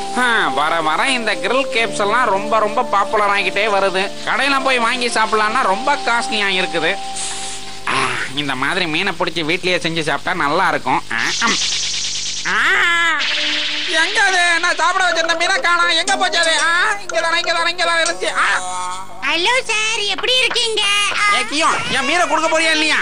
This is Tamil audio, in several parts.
ஆ, வர வர இந்த கிரில் கேப்ஸ் எல்லாம் ரொம்ப ரொம்ப பாப்புலர் ஆகிட்டே வருது கடையில போய் வாங்கி சாப்பிடலாம்னா ரொம்ப காஸ்ட்லியா இருக்குது ஆ, இந்த மாதிரி மீனை பிடிச்சி வீட்லயே செஞ்சு சாப்பிட்டா நல்லா இருக்கும் ஆ, அம். ஆ, எங்க அது நான் சாப்பிட வச்சிருந்த மீனை காணோம் எங்க போச்சு அது ஆ, இங்கதானே இங்கதானே இங்கதான் இருந்துச்சு ஆ, ஹலோ சார் எப்படி இருக்கீங்க ஏ கியோ என் மீனை கொடுக்க போறியா இல்லையா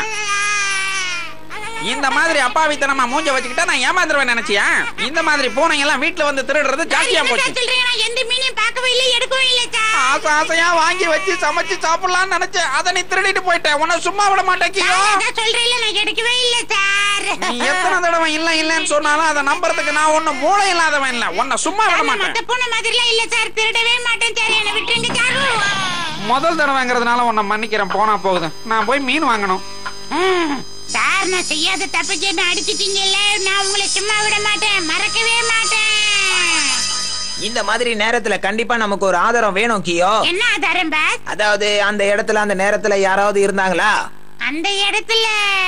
இந்த மாதிரி அப்பாவித்தனமா மூஞ்ச வச்சுக்கிட்டா நான் ஏமாந்துருவேன் நினைச்சியா இந்த மாதிரி பூனைங்க எல்லாம் வீட்டுல வந்து திருடுறது ஜாஸ்தியா என்ன போச்சு சார் சொல்றீங்க நான் எந்த மீனையும் பார்க்கவே இல்லை எடுக்கவும் இல்லை சார் ஆசை ஆசையா வாங்கி வச்சு சமைச்சு சாப்பிடலாம்னு நினைச்சேன் அதை நீ திருடிட்டு போயிட்ட உன்னை சும்மா விட மாட்டேங்கியோ சார், அதான் சொல்றேன்ல நான் எடுக்கவே இல்லை சார் நீ எத்தனை தடவை இல்ல இல்லன்னு சொன்னாலும் அதை நம்புறதுக்கு நான் ஒண்ணு மூளை இல்லாதவன் இல்ல உன்னை சும்மா விட நான் மாட்டேன் மத்த பூனை மாதிரிலாம் இல்ல சார் திருடவே மாட்டேன் சார் என்னை விட்டுருங்க சார் முதல் தடவைங்கிறதுனால உன்னை மன்னிக்கிறேன் போனா போகுது நான் போய் மீன் வாங்கணும் ஆ, சார் நான் செய்யாத தப்பு என்ன அடிச்சிட்டீங்கல்ல நான் உங்களை சும்மா விட மாட்டேன் மறக்கவே மாட்டேன் இந்த மாதிரி நேரத்துல கண்டிப்பா நமக்கு ஒரு ஆதாரம் வேணும் கியோ என்ன ஆதாரம் பாஸ் அதாவது அந்த இடத்துல அந்த நேரத்துல யாராவது இருந்தாங்களா அந்த இடத்துல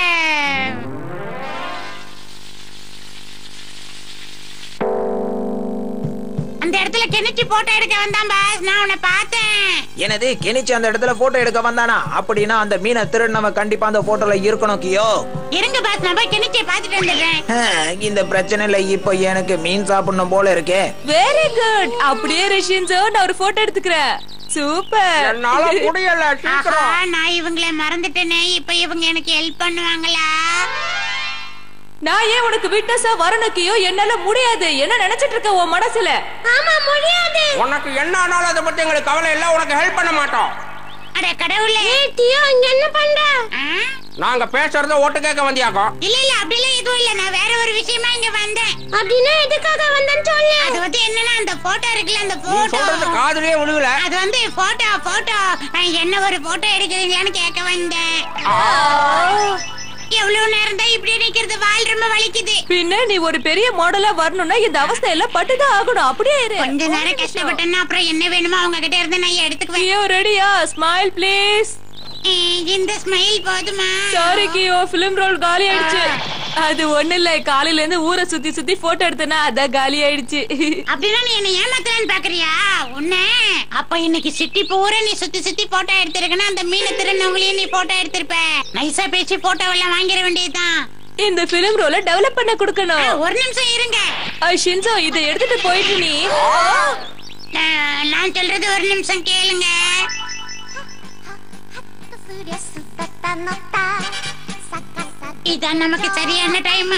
அந்த இடத்துல கிணச்சி போட்டோ எடுக்க வந்தான் பாஸ் நான் உன்னை பார்த்தேன் எனது கெனிச்சு அந்த இடத்துல போட்டோ எடுக்க வந்தானா அப்படின்னா அந்த மீனை திருடினவன் கண்டிப்பா அந்த போட்டோல இருக்கணும் கியோ இருங்க பாஸ் நான் போய் கிணச்சியை பார்த்துட்டு வந்துடுறேன் ஹம், இந்த பிரச்சனைல இப்போ எனக்கு மீன் சாப்பிடணும் போல இருக்கே வெரி குட் அப்படியே ரஷ்யன்ஸோ நான் ஒரு போட்டோ எடுத்துக்கிறேன் சூப்பர் என்னால முடியல ஆஹா, நான் இவங்களை மறந்துட்டேனே இப்ப இவங்க எனக்கு ஹெல்ப் பண்ணுவாங்களா நான் ஏன் உனக்கு விட்னஸா வரணுக்கியோ என்னால முடியாது என்ன நினைச்சிட்டு இருக்க உன் மனசுல ஆமா முடியாது உனக்கு என்ன ஆனாலும் அதை பத்தி எங்களுக்கு கவலை இல்ல உனக்கு ஹெல்ப் பண்ண மாட்டோம் அட கடவுளே டியோ இங்க என்ன பண்ற நாங்க பேசுறத ஓட்டு கேட்க வந்தியாக்கோ இல்ல இல்ல அப்படிலாம் எதுவும் இல்ல நான் வேற ஒரு விஷயமா இங்க வந்தேன் அப்படின்னா எதுக்காக வந்தேன்னு சொல்லு அது வந்து என்னன்னா அந்த போட்டோ இருக்குல்ல அந்த நீ சொல்றது போட்டோ காதுலயே விழுகல அது வந்து போட்டோ போட்டோ என்ன ஒரு போட்டோ எடுக்கிறீங்களான்னு கேட்க வந்தேன் எவ்வளவு நேரம் தான் இப்படி நிக்கிறது வால் ரொம்ப வலிக்குது பின்ன நீ ஒரு பெரிய மாடலா வரணும்னா இந்த அவஸ்தை எல்லாம் பட்டுதான் ஆகணும் அப்படியே இரு கொஞ்ச நேரம் கஷ்டப்பட்டேன்னா அப்புறம் என்ன வேணுமோ அவங்க கிட்ட இருந்து நான் எடுத்துக்குவேன் கியோ ரெடியா ஸ்மைல் ப்ளீஸ் ஏய், இந்த ஸ்மைல் போதுமா சாரி கியோ பிலிம் ரோல் காலி ஆயிடுச்சு அது ஒண்ணு இல்ல காலையில இருந்து ஊரை சுத்தி சுத்தி போட்டோ எடுத்தேனா அதான் காலி ஆயிடுச்சு அப்படின்னா நீ என்ன ஏமாத்தலான்னு பாக்குறியா உன்ன அப்ப இன்னைக்கு சிட்டி பூரா நீ சுத்தி சுத்தி போட்டோ எடுத்திருக்கனா அந்த மீனை திருநவங்களையும் நீ போட்டோ எடுத்திருப்ப நைஸா பேசி போட்டோ எல்லாம் வாங்கிட வேண்டியதுதான் இந்த பிலிம் ரோல டெவலப் பண்ண ஆ, கொடுக்கணும் ஒரு நிமிஷம் இருங்க ஆ, ஷின்சோ இதை எடுத்துட்டு போயிட்டு நீ நான் நான் சொல்றது ஒரு நிமிஷம் கேளுங்க இதான் நமக்கு சரியான டைம்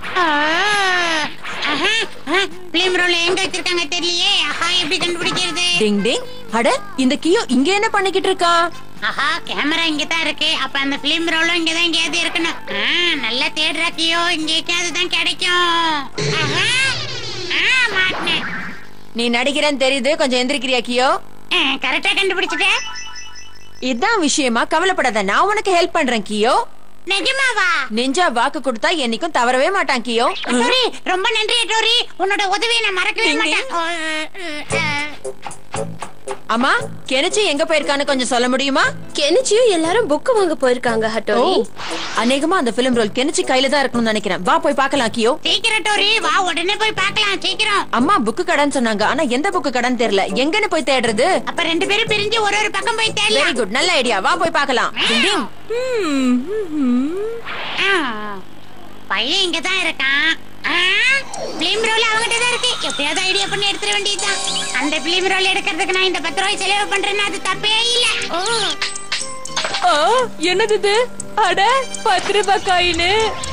பிலிம் ரோல் எங்க வச்சிருக்காங்க தெரியலையே ஆஹா எப்படி கண்டுபிடிக்கிறது டிங் டிங் அட இந்த கியோ இங்க என்ன பண்ணிக்கிட்டு இருக்கா ஆஹா கேமரா இங்க தான் இருக்கு அப்ப அந்த பிலிம் ரோலும் இங்க தான் எங்கேயாவது இருக்கணும் ஆ, நல்லா தேடுறாக்கியோ இங்க எங்கேயாவது தான் கிடைக்கும் ஆஹா. ஆ, மாட்டினேன் நீ நடிக்கிறேன்னு தெரியுது கொஞ்சம் எந்திரிக்கிறியா கியோ கரெக்டா கண்டுபிடிச்சிட்டேன் இதான் விஷயமா கவலைப்படாத நான் உனக்கு ஹெல்ப் பண்றேன் கியோ நிஜமாவா நெஞ்சா வாக்கு கொடுத்தா என்னைக்கும் தவறவே மாட்டான் கியோ டோரி ரொம்ப நன்றி டோரி உன்னோட உதவியை நான் மறக்கவே டிங் மாட்டேன் அம்மா கெனிச்சி எங்க போயிருக்கான்னு கொஞ்சம் சொல்ல முடியுமா கெனிச்சியும் எல்லாரும் புக் வாங்க போயிருக்காங்க ஓ ஹட்டோரி அநேகமா அந்த பிலிம் ரோல் கெனிச்சி கையில தான் இருக்கணும்னு நினைக்கிறேன் வா போய் பார்க்கலாம் கியோ சீக்கிரம் டோரி வா உடனே போய் பார்க்கலாம் சீக்கிரம் அம்மா புக்கு கடைன்னு சொன்னாங்க ஆனா எந்த புக்கு கடைன்னு தெரியல எங்கன்னு போய் தேடுறது அப்ப ரெண்டு பேரும் பிரிஞ்சு ஒரு ஒரு பக்கம் போய் வெரி தேடலாம் குட் நல்ல ஐடியா வா போய் பார்க்கலாம் டிங் டிங். ம், ம், ம். ஆ, பையன் இங்க தான் இருக்கான் பிலிம் ரோல் அவங்கிட்ட தான் இருக்கு எப்படியாவது ஐடியா பண்ணி எடுத்துட வேண்டியதுதான் அந்த பிலிம் ரோல் எடுக்கிறதுக்கு நான் இந்த பத்து ரூபாய் செலவு பண்றேன்னா அது தப்பே இல்ல ஓ ஆ, என்னது இது அட பத்து ரூபாய் காயின்னு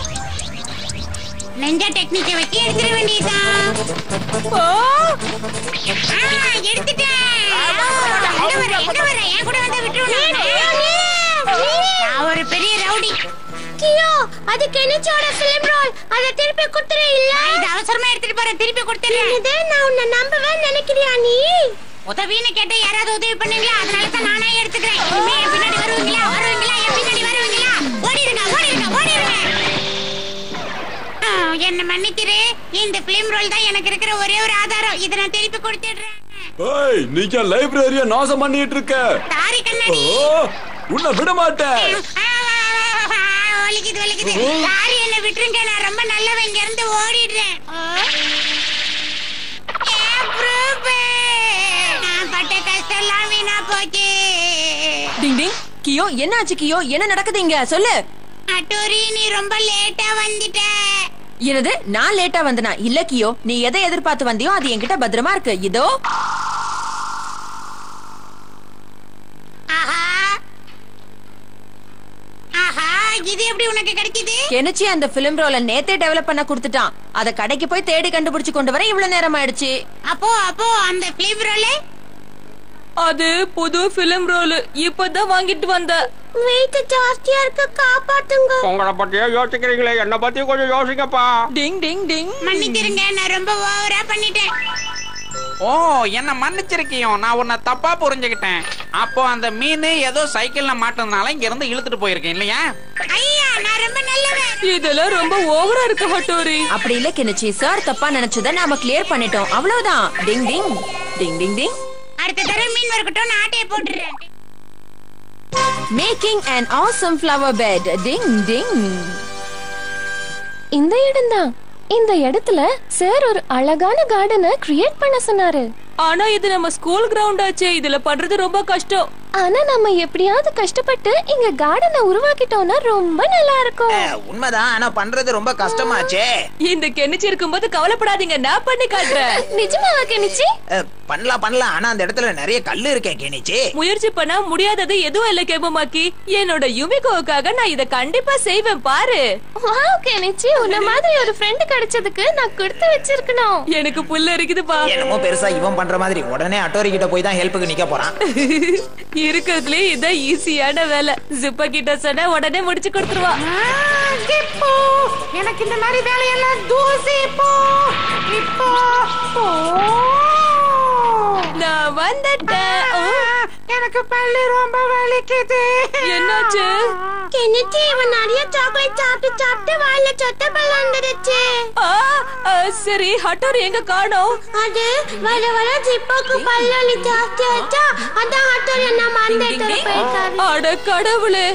நெஞ்சா டெக்னிக்கை வச்சு எடுத்துட வேண்டியதுதான் ஆ, ஆ, எடுத்துட்டேன் எங்க வர எங்க வர என் கூட வந்து விட்டுருவேன் நான் ஒரு பெரிய ரவுடி கியோ அது கெனிச்சியோட ஃபிலிம் ரோல் அத திருப்பி குடுத்துறே இல்ல நான் இது அவசரமா எடுத்துட்டு போறேன் திருப்பி கொடுத்துறேன் இதே நான் உன்னை நம்பவே நினைக்கிறியா நீ உதவின்னு கேட்ட யாராவது உதவி பண்ணுவீங்களா அதனால தான் நானே எடுத்துக்கிறேன் இனிமே என் பின்னாடி வருவீங்களா வருவீங்களா என் பின்னாடி வருவீங்களா ஓடிடுங்க ஓடிடுங்க ஓடிடுங்க ஆ, என்ன மன்னிக்கிறே இந்த பிலிம் ரோல் தான் எனக்கு இருக்கிற ஒரே ஒரு ஆதாரம் இதை நான் திருப்பி கொடுத்துடுறேன் ஏய் நீங்க லைப்ரரிய நாசம் பண்ணிட்டு இருக்க சாரி கண்ணாடி ஓ உன்னை விட மாட்டேன் ஆ, ஆ, வலிக்குது வலிக்குது சாரி என்ன விட்டுருங்க நான் ரொம்ப நல்லவன் இங்க இருந்து ஓடிடுறேன் ஆ. ஏன் கியோ என்ன ஆச்சு கியோ என்ன நடக்குது இங்க சொல்லு அட்டோரி நீ ரொம்ப லேட்டா வந்துட்ட என்னது நான் லேட்டா வந்தனா இல்ல கியோ நீ எதை எதிர்பார்த்து வந்தியோ அது என்கிட்ட பத்திரமா இருக்கு இதோ ஆஹா ஆஹா இது எப்படி உனக்கு கிடைக்குது கெனிச்சி அந்த பிலிம் ரோல நேத்தே டெவலப் பண்ண கொடுத்துட்டான் அத கடைக்கு போய் தேடி கண்டுபிடிச்சு கொண்டு வர இவ்வளவு நேரம் ஆயிடுச்சு அப்போ அப்போ அந்த பிலிம் ரோல் அது புது பிலிம் ரோல் இப்பதான் வாங்கிட்டு வந்த வெயிட் ஜாஸ்தியா இருக்கு காப்பாத்துங்க உங்களை பத்தியே யோசிக்கிறீங்களே என்ன பத்தி கொஞ்சம் யோசிங்கப்பா டிங் டிங் டிங் மன்னிச்சிருங்க நான் ரொம்ப ஓவரா பண்ணிட்டேன் ஓ என்ன மன்னிச்சிருக்கியோ நான் உன்னை தப்பா புரிஞ்சுக்கிட்டேன் அப்போ அந்த மீன் ஏதோ சைக்கிள்ல மாட்டினதுனால இங்க இருந்து இழுத்துட்டு போயிருக்கேன் இல்லையா ஐயா நான் ரொம்ப நல்லவன் இதெல்லாம் ரொம்ப ஓவரா இருக்கு ஹட்டோரி அப்படி இல்ல கெனிச்சி சார் தப்பா நினைச்சத நாம கிளியர் பண்ணிட்டோம் அவ்வளவுதான் டிங் டிங் டிங் டிங் டிங் அடுத்த தடவை மீன் வரக்கட்டும் நான் ஆட்டையை போட்டுறேன் making an awesome flower bed டிங் டிங் இந்த இடம்தான் இந்த இடத்துல சார் ஒரு அழகான கார்டனை கிரியேட் பண்ண சொன்னாரு ஆனா இது நம்ம ஸ்கூல் கிரவுண்ட் ஆச்சே இதுல பண்றது ரொம்ப கஷ்டம் ஆனா நம்ம எப்படியாவது கஷ்டப்பட்டு இங்க கார்டனை உருவாக்கிட்டோம்னா ரொம்ப நல்லா இருக்கும் அஹ், உண்மைதான் ஆனா பண்றது ரொம்ப கஷ்டமாச்சே இந்த கெனிச்சு இருக்கும்போது கவலைப்படாதீங்க நான் பண்ணி காட்டுறேன் நிஜமாவா கெனிச்சி அஹ், பண்ணலாம் பண்ணலாம் ஆனா அந்த இடத்துல நிறைய கல்லு இருக்கே கெனிச்சு முயற்சி பண்ணா முடியாதது எதுவும் இல்ல கேமமாக்கி என்னோட யுமிகோவுக்காக நான் இத கண்டிப்பா செய்வேன் பாரு வாவ் கெனிச்சி உன்ன மாதிரி ஒரு ஃப்ரெண்ட் கிடைச்சதுக்கு நான் கொடுத்து வச்சிருக்கணும் எனக்கு புல்ல இருக்குதுப்பா என்னமோ பெருசா இவன் பண்ற மாதிரி உடனே அட்டோரி கிட்ட போய் தான் ஹெல்ப்புக்கு நிக்க போறான் இருக்கிறதுலே இதான் ஈஸியான வேலை ஜிப்பா கிட்ட சொன்னா உடனே முடிச்சு கொடுத்துருவா இப்போ எனக்கு இந்த மாதிரி வேலையெல்லாம் தூசி இப்போ இப்போ ஓ. நான் வந்துட்டேன் ஓ, எனக்கு பள்ளி ரொம்ப வலிக்குது என்னாச்சு கெனிச்சி இவன் நிறைய சாக்லேட் சாப்பிட்டு சாப்பிட்டு வாயில சொத்த பல்ல வந்துடுச்சு ஆ, ஆ, சரி ஹட்டோர் எங்க காணோம் அது வர வர ஜிப்பாக்கு பல்லி ஜாஸ்தி ஆச்சா அதான் ஆட்டோர் என்ன மறந்து எடுத்துட்டு போயிருக்காரு அட கடவுளே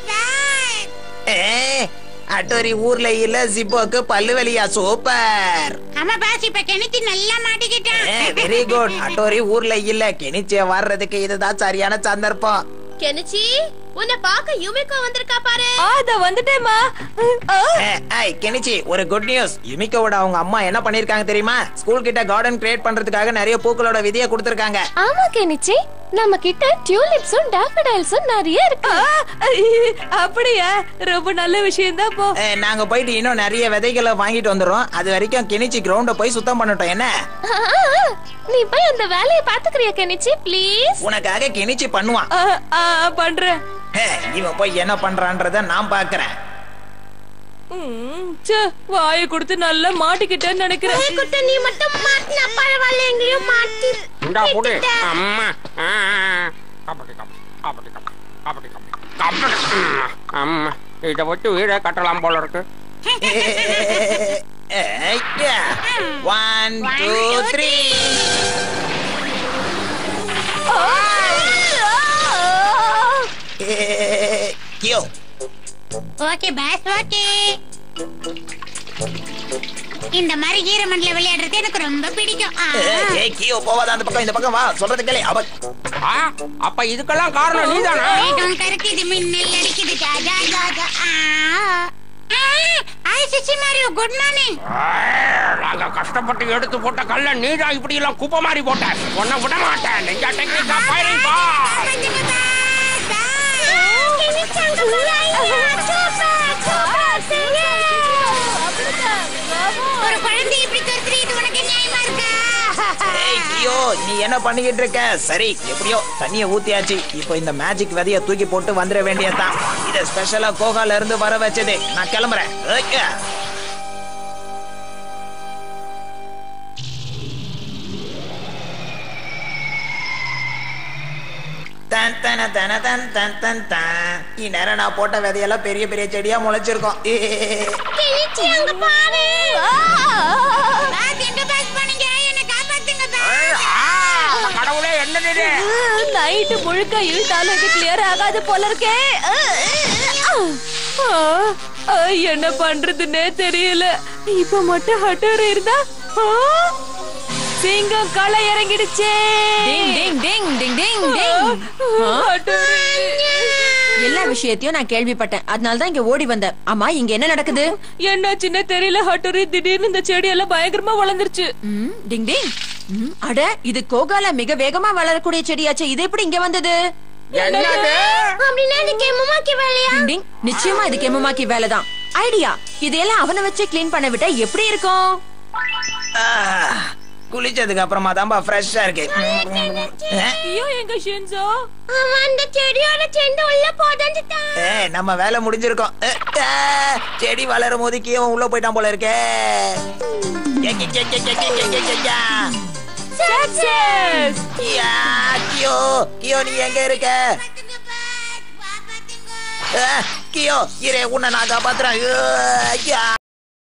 ஏ அட்டோரி ஊர்ல இல்ல ஜிப்போக்கு பல்லு வலியா சூப்பர் ஆமா பாஸ் இப்ப கிணத்தி நல்லா மாட்டிக்கிட்டான் வெரி குட் அட்டோரி ஊர்ல இல்ல கெனிச்சிய வர்றதுக்கு இதுதான் சரியான சந்தர்ப்பம் கெனிச்சி உன்னை பார்க்க யுமிகோ வந்திருக்கா பாரு ஆ அத வந்துட்டேமா ஏய், ஏய், கெனிச்சி ஒரு குட் நியூஸ் யுமிக்கோட அவங்க அம்மா என்ன பண்ணிருக்காங்க தெரியுமா ஸ்கூல் கிட்ட கார்டன் கிரியேட் பண்றதுக்காக நிறைய பூக்களோட விதியை கொடுத்திருக்காங்க ஆமா கெனிச்சி நம்ம கிட்ட டியூலிப்ஸும் டாஃபடைல்ஸும் நிறைய இருக்கு அப்படியா ரொம்ப நல்ல விஷயம் தான் போ ஏய், நாங்க போயிட்டு இன்னும் நிறைய விதைகளை வாங்கிட்டு வந்துடுறோம் அது வரைக்கும் கெனிச்சி கிரவுண்ட போய் சுத்தம் பண்ணட்டும் என்ன ஆ, ஆ, நீ போய் அந்த வேலையை பாத்துக்கிறியா கெனிச்சி ப்ளீஸ் உனக்காக கெனிச்சி பண்ணுவான் ஆ, ஆ, பண்றேன் ஹே, இவன் போய் என்ன பண்றான்றத நான் பாக்குறேன் ம், ச்சே, வாயை கொடுத்து நல்லா மாட்டிக்கிட்டேன்னு நினைக்கிறேன் குட்ட நீ மட்டும் மாட்டினா பரவாயில்ல எங்கேயும் மாட்டி இந்தா புடி அம்மா ஆ, கபடி கபடி கபடி கபடி கபடி கபடி கபடி அம்மா, அம்மா இதை வச்சு வீடே கட்டலாம் போல இருக்கு ஒன் டூ த்ரீ கியோ ஓகே பாஸ் ஓகே இந்த மாதிரி ஈரமண்ணில் விளையாடுறது எனக்கு ரொம்ப பிடிக்கும் ஆ. ஏய் கியோ போவாத அந்த பக்கம் இந்த பக்கம் வா சொல்றது கேளு அவ ஆ, அப்ப இதுக்கெல்லாம் காரணம் நீதானா வேகம் கருக்குது மின்னல் அடிக்குது ஜா, ஜா, ஜா, ஜா. ஆ. ஆ, ஹாய் சிச்சி மாரியோ குட் மார்னிங் நாங்க கஷ்டப்பட்டு எடுத்து போட்ட கல்ல நீதான் இப்படி எல்லாம் குப்பை மாதிரி போட்ட உன்னை விட மாட்டேன் நெஞ்சா டெக்னிக்கா ஃபயரிங் பா ஒரு குழந்தை இப்படி துரத்துறது இது உனக்கு நியாயமா இருக்கா ஏய் கியோ நீ என்ன பண்ணிக்கிட்டு இருக்க சரி எப்படியோ தண்ணிய ஊத்தியாச்சு இப்போ இந்த மேஜிக் விதைய தூக்கி போட்டு வந்துட வேண்டியதுதான் இத ஸ்பெஷலா கோகால இருந்து வர வச்சது நான் கிளம்புறேன் ஓகே தன் தன தன தன் தன் தன் தன் இந்நேரம் நான் போட்ட விதையெல்லாம் பெரிய பெரிய செடியா முளைச்சிருக்கோம் ஏ, கெனிச்சி அங்க பாரு பாஸ் எங்க பாஸ் போனீங்க என்ன காப்பாத்துங்க பாஸ் ஆ, கடவுளே என்னது இது? நைட்டு முழுக்க இழுத்தாலும் இது கிளியர் ஆகாது போல இருக்கே ஆ, ஆ, என்ன பண்றதுன்னே தெரியல இப்ப மட்டும் ஹட்டர் இருந்தா ஆ, சிங்கம் களை இறங்கிடுச்சே டிங் டிங் டிங் டிங் டிங் டிங் ஹட்டரு எல்லா விஷயத்தையும் நான் கேள்விப்பட்டேன் அதனால தான் இங்க ஓடி வந்தேன் ஆமா இங்க என்ன நடக்குது என்னாச்சுன்னு தெரியல ஹட்டோரி திடீர்னு இந்த செடி எல்லாம் பயங்கரமா வளர்ந்துருச்சு ம், டிங் டிங் ம், அட இது கோகால மிக வேகமா வளரக்கூடிய செடியாச்சே இது எப்படி இங்க வந்தது என்னது அப்படின்னா இது கெம்மமாக்கி வேலையா டிங் டிங் நிச்சயமா இது கெமமாக்கி வேலைதான் ஐடியா இதெல்லாம் அவனை வச்சு க்ளீன் பண்ண விட்டா எப்படி இருக்கும் ஆ, குளிச்சதுக்கு அப்புறமா தான்பா ஃப்ரெஷ்ஷா இருக்கு ஆ, ஐயோ எங்க ஷின்சோ அவன் அந்த செடியோட செண்டு உள்ள போதஞ்சிட்டான் ஏ, நம்ம வேலை முடிஞ்சிருக்கோம் ஏ, ஆ, செடி வளரும் போது கீவன் உள்ள போயிட்டான் போல இருக்கே கே, கே, கே, கே, கே, கே, கே, கே, கே, கே. சக்சஸ் யா, கியோ கியோ நீ எங்க இருக்க ஆ, கியோ இரு உன்னை நான் காப்பாத்துறேன் ஆ, யா.